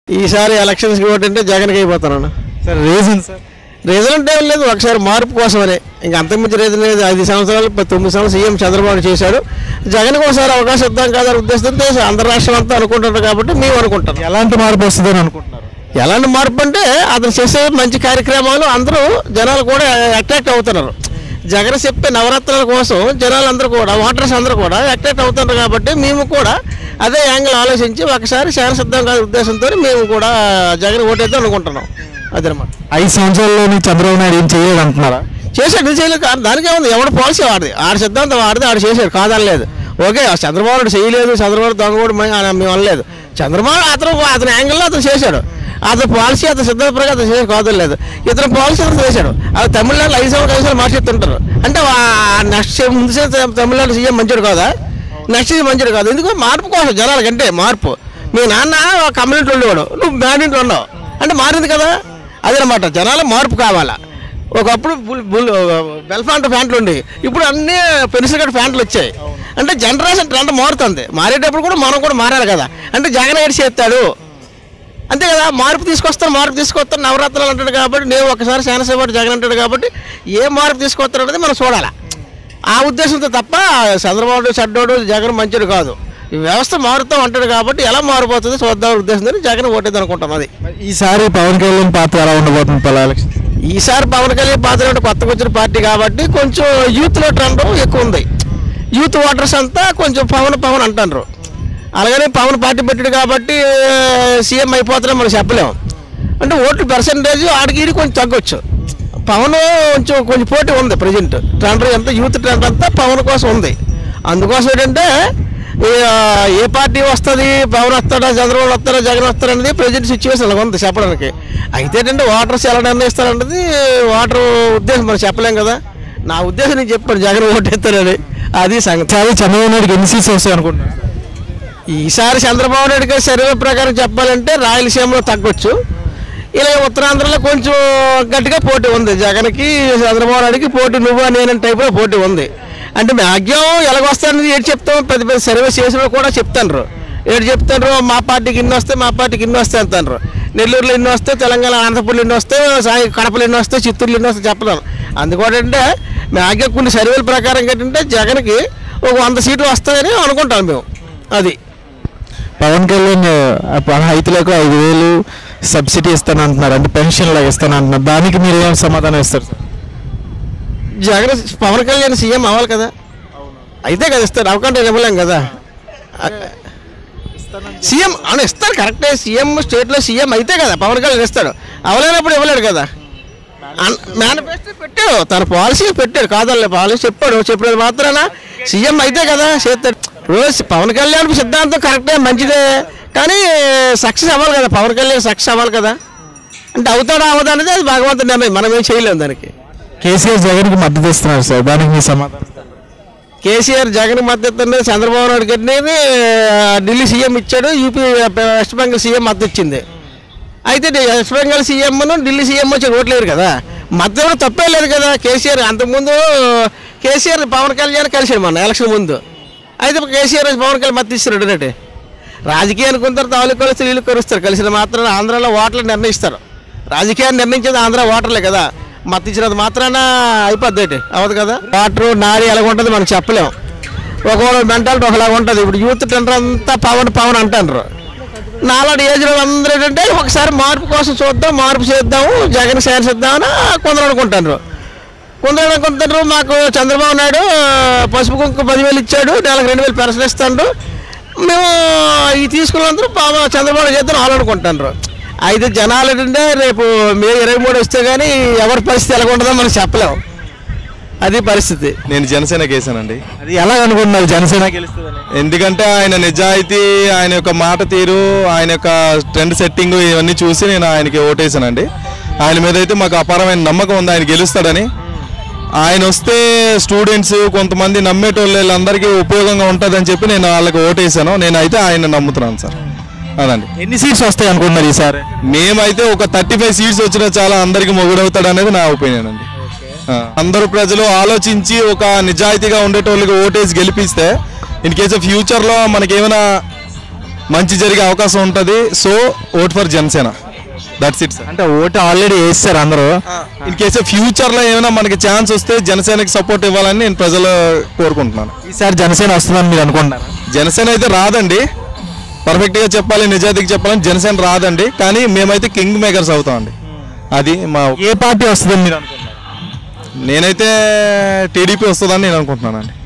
ఈసారి ఎలక్షన్స్కి ఓటు అంటే జగన్కి అయిపోతాను సార్ రీజన్ సార్ రీజన్ అంటే ఏం లేదు ఒకసారి మార్పు కోసమనే ఇంకా అంతకుమించి రీజన్ లేదు ఐదు సంవత్సరాలు ప- తొమ్మిది సంవత్సరాలు సీఎం చంద్రబాబు చేశాడు జగన్కి ఒకసారి అవకాశం ఇద్దాం కదా ఉద్దేశంతో ఆంధ్ర రాష్ట్రం అంతా అనుకుంటున్నారు కాబట్టి మేము అనుకుంటాం ఎలాంటి మార్పు వస్తుందని అనుకుంటున్నారు ఎలాంటి మార్పు అంటే అతను చేసే మంచి కార్యక్రమాలు అందరూ జనాలు కూడా అట్రాక్ట్ అవుతున్నారు జగన్ చెప్పే నవరత్నాల కోసం జనాలు అందరూ కూడా ఓటర్స్ అందరూ కూడా అట్రాక్ట్ అవుతున్నారు కాబట్టి మేము కూడా అదే యాంగిల్ ఆలోచించి ఒకసారి శాసనసిద్ధం కాదు ఉద్దేశంతో మేము కూడా జగన్ ఓటేద్దాం అనుకుంటున్నాం అదనమాట ఐదు సంవత్సరాల్లోని చంద్రబాబు నాయుడు ఏం చేయలేదు అంటున్నారా చేశాడు ఇది చేయలేదు కాదు దానికే ఉంది ఎవడ పాలసీ వాడిది ఆడి సిద్ధాంతం వాడిది ఆడు చేశాడు కాదనలేదు ఓకే ఆ చంద్రబాబు నాయుడు చేయలేదు చంద్రబాబు దొంగోడు మ- అని మేము అనలేదు చంద్రబాబు అతను అతని యాంగిల్లో అతను చేశాడు అతని పాలసీ అతని సిద్ధాంత ప్రకారం అతను చేసి కాదలేదు ఇతని పాలసీ అతను చేశాడు అది తమిళనాడు ఐదు సంవత్సరాలు ఐదు సంవత్సరాలు మార్చేస్తుంటారు అంటే నెక్స్ట్ ముందు సే- తమిళనాడు సీఎం మంచిడు కాదా నెక్స్ట్ సీఎం మంచిడు కాదు ఎందుకు మార్పు కోసం జనాలకంటే మార్పు మీ నాన్న కమ్యూనిటీ ఉండేవాడు నువ్వు బ్యాడింట్లో ఉన్నావు అంటే మారింది కదా అదనమాట జనాల మార్పు కావాలా ఒకప్పుడు బుల్ బుల్ బెల్ఫాంట్ ప్యాంట్లు ఉండి ఇప్పుడు అన్ని పెన్సిల్ కట్ ప్యాంట్లు వచ్చాయి అంటే జనరేషన్ ట్రెండ్ మారుతుంది మారేటప్పుడు కూడా మనం కూడా మారాలి కదా అంటే జగన్ ఏడు చేస్తాడు అంతే కదా మార్పు తీసుకొస్తాను మార్పు తీసుకొస్తాను నవరత్నాలు అంటాడు కాబట్టి నేను ఒకసారి శాసనసభ జగన్ అంటాడు కాబట్టి ఏ మార్పు తీసుకొస్తాడు అనేది మనం చూడాలి ఆ ఉద్దేశంతో తప్ప చంద్రబాబు నాయుడు చెడ్డోడు జగన్ మంచిడు కాదు ఈ వ్యవస్థ మారుతాం అంటాడు కాబట్టి ఎలా మారిపోతుంది చూద్దాం ఉద్దేశంతో జగన్ ఓటేది అనుకుంటాం అది మరి ఈసారి పవన్ కళ్యాణ్ పాత్ర ఎలా ఉండబోతుంది పలా ఎలక్షన్ ఈసారి పవన్ కళ్యాణ్ పాత్ర అంటే కొత్తగా వచ్చిన పార్టీ కాబట్టి కొంచెం యూత్లో ట్రెండ్ ఎక్కువ ఉంది యూత్ ఓటర్స్ అంతా కొంచెం పవన్ పవన్ అంటారు అలాగనే పవన్ పార్టీ పెట్టాడు కాబట్టి సీఎం అయిపోతారని మనం చెప్పలేము అంటే ఓట్లు పర్సంటేజ్ ఆడికి ఈడికి కొంచెం తగ్గొచ్చు పవన్ కొంచెం కొంచెం పోటీ ఉంది ప్రజెంట్ ట్రెండ్ ఎంత యూత్ ట్రెండ్ అంతా పవన్ కోసం ఉంది అందుకోసం ఏంటంటే ఈ, ఆ, ఏ పార్టీ వస్తుంది పవన్ వస్తాడా చంద్రబాబు వస్తాడా జగన్ వస్తాడా అనేది ప్రజెంట్ సిచ్యువేషన్ అలా ఉంది చెప్పడానికి అయితే ఏంటంటే ఓటర్స్ ఎలా నిర్ణయిస్తారన్నది ఓటర్ ఉద్దేశం మనం చెప్పలేం కదా నా ఉద్దేశం నేను చెప్పాను జగన్ ఓటేస్తానని అది సంగతి ఈసారి చంద్రబాబు నాయుడుకి ఎన్ని సీట్స్ వస్తాయి అనుకుంటున్నారు ఈసారి చంద్రబాబు నాయుడు గారి సర్వే ప్రకారం చెప్పాలంటే రాయలసీమలో తగ్గొచ్చు ఇలా ఉత్తరాంధ్రలో కొంచెం గట్టిగా పోటీ ఉంది జగన్కి చంద్రబాబు నాయుడుకి పోటీ నువ్వు నేను టైప్లో పోటీ ఉంది అంటే మ్యాగ్యం ఎలాగొస్తారనేది ఏడు చెప్తాం పెద్ద పెద్ద సర్వే చేసిన కూడా చెప్తాను ఏడు చెప్తారు మా పార్టీకి ఇన్ని వస్తే మా పార్టీకి ఇన్ని వస్తాయి అంటారు నెల్లూరులో ఎన్ని వస్తే తెలంగాణ ఆంధ్రప్రదేశ్లో ఎన్ని వస్తే సాయి కడపలో ఎన్ని వస్తే చిత్తూరులో ఎన్ని వస్తే చెప్పలేను అందుకోటంటే మ్యాగ్యం కొన్ని సర్వేల ప్రకారం ఏంటంటే జగన్కి ఒక వంద సీట్లు వస్తాయని అనుకుంటాం మేము అది పవన్ కళ్యాణ్ ఆ, రైతులకు ఐదు వేలు సబ్సిడీ ఇస్తాను అంటున్నారు అంటే పెన్షన్ లాగా ఇస్తాను అంటున్నారు దానికి మీరు ఏం సమాధానం ఇస్తారు సార్ జగన్ పవన్ కళ్యాణ్ సీఎం అవ్వాలి కదా అయితే కదా ఇస్తాడు అవకాశం ఇవ్వలేం కదా సీఎం అవును ఇస్తాడు కరెక్టే సీఎం స్టేట్లో సీఎం అయితే కదా పవన్ కళ్యాణ్ ఇస్తాడు అవలేనప్పుడు ఇవ్వలేడు కదా మేనిఫెస్టో పెట్టాడు తన పాలసీ పెట్టాడు కాదల్లే పాలసీ చెప్పాడు చెప్పినది మాత్రాన సీఎం అయితే కదా చేస్తాడు రోజు పవన్ కళ్యాణ్ సిద్ధాంతం కరెక్టే మంచిదే కానీ సక్సెస్ అవ్వాలి కదా పవన్ కళ్యాణ్ సక్సెస్ అవ్వాలి కదా అంటే అవుతాడా అవదా అనేది అది భగవంతుడి నిర్ణయం మనం ఏం చేయలేము దానికి కేసీఆర్ జగన్కి మద్దతు ఇస్తున్నారు సార్ దానికి మీ సమాధానం కేసీఆర్ జగన్ మద్దతు అనేది చంద్రబాబు నాయుడు గారిని ఢిల్లీ సీఎం ఇచ్చాడు యూపీ వెస్ట్ బెంగాల్ సీఎం మద్దతు ఇచ్చింది అయితే డి- వెస్ట్ బెంగాల్ సీఎంను ఢిల్లీ సీఎం వచ్చి ఓట్లేరు కదా మద్దతు ఇవ్వడం తప్పే లేదు కదా కేసీఆర్ అంతకుముందు కేసీఆర్ పవన్ కళ్యాణ్ కలిసాడు మన ఎలక్షన్ ముందు అయితే కేసీఆర్ వచ్చి పవన్ కళ్యాణ్ మద్దతు ఇస్తారు అంటే రాజకీయం అనుకుంటారు తాలూకు కలుస్తారు వీళ్ళు కలుస్తారు కలిసిన మాత్రం ఆంధ్రాలో ఓట్లు నిర్ణయిస్తారు రాజకీయాన్ని నిర్ణయించేది ఆంధ్ర ఓటర్లే కదా మద్దతు ఇచ్చినంత మాత్రాన అయిపోద్ది ఏంటి అవ్వదు కదా వాటర్ నారి ఎలా ఉంటుంది మనం చెప్పలేం ఒకవేళ మెంటాలిటీ ఒకలాగా ఉంటుంది ఇప్పుడు యూత్ టెండర్ అంతా పవన్ పవన్ అంటారు నాలాంటి ఏజ్లో అందరూ ఏంటంటే ఒకసారి మార్పు కోసం చూద్దాం మార్పు చేద్దాము జగన్ చేద్దామని కొందరు అనుకుంటారు కొందరు అనుకుంటారు మాకు చంద్రబాబు నాయుడు పసుపు కుంకు పదివేలు ఇచ్చాడు నెలకు రెండు వేలు పెన్షన్ ఇస్తాడు మేము ఈ తీసుకున్నందరూ పాపం చంద్రబాబు నాయుడు చేద్దాం వాళ్ళు అనుకుంటారు అయితే జనాలు ఏంటంటే రేపు మే ఇరవై మూడు వస్తే కానీ ఎవరి పరిస్థితి ఎలా ఉంటుందో మనం చెప్పలేము అది పరిస్థితి నేను జనసేనకి వేసానండి అది ఎలా అనుకుంటున్నారు జనసేన గెలుస్తుందని ఎందుకంటే ఆయన నిజాయితీ ఆయన యొక్క మాట తీరు ఆయన యొక్క ట్రెండ్ సెట్టింగ్ ఇవన్నీ చూసి నేను ఆయనకి ఓటేసానండి ఆయన మీద అయితే మాకు అపారమైన నమ్మకం ఉంది ఆయన గెలుస్తాడని ఆయన వస్తే స్టూడెంట్స్ కొంతమంది నమ్మేటోళ్ళు వీళ్ళందరికీ ఉపయోగంగా ఉంటుందని చెప్పి నేను వాళ్ళకి ఓటేసాను నేను అయితే ఆయన నమ్ముతున్నాను సార్ అదండి ఎన్ని సీట్స్ వస్తాయి అనుకుంటున్నారు ఈసారి మేమైతే ఒక థర్టీ ఫైవ్ సీట్స్ వచ్చినా చాలా అందరికి మొగుడవుతాడు అనేది నా ఒపీనియన్ అండి ఆ, అందరూ ప్రజలు ఆలోచించి ఒక నిజాయితీగా ఉండేటోళ్ళకి ఓటేసి గెలిపిస్తే ఇన్ కేస్ ఆఫ్ ఫ్యూచర్లో మనకేమైనా మంచి జరిగే అవకాశం ఉంటుంది so vote for Janasena that's it sir అంటే ఓటు ఆల్రెడీ వేస్తారు అందరూ ఇన్ కేసు ఫ్యూచర్లో ఏమైనా మనకి ఛాన్స్ వస్తే జనసేనకి సపోర్ట్ ఇవ్వాలని నేను ప్రజలు కోరుకుంటున్నాను ఈసారి జనసేన వస్తుందని మీరు అనుకుంటున్నారు జనసేన అయితే రాదండి పర్ఫెక్ట్గా చెప్పాలి నిజాయితీకి చెప్పాలని జనసేన రాదండి కానీ మేమైతే కింగ్ మేకర్స్ అవుతామండి అది మా ఏ పార్టీ వస్తుందని మీరు అనుకుంటున్నారు నేనైతే టీడీపీ వస్తుందని నేను అనుకుంటున్నానండి